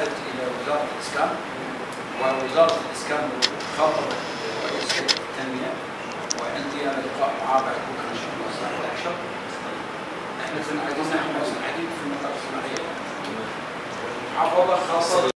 ذهبت الى وزاره الاسكان ووزاره الاسكان خاطبت رئيس هيئه التنميه وعندي انا لقاء معاه بعد بكره ان شاء الله الساعه 11 احنا في عايزين نعمل عديد في المنطقه الصناعيه والمحافظه خاصه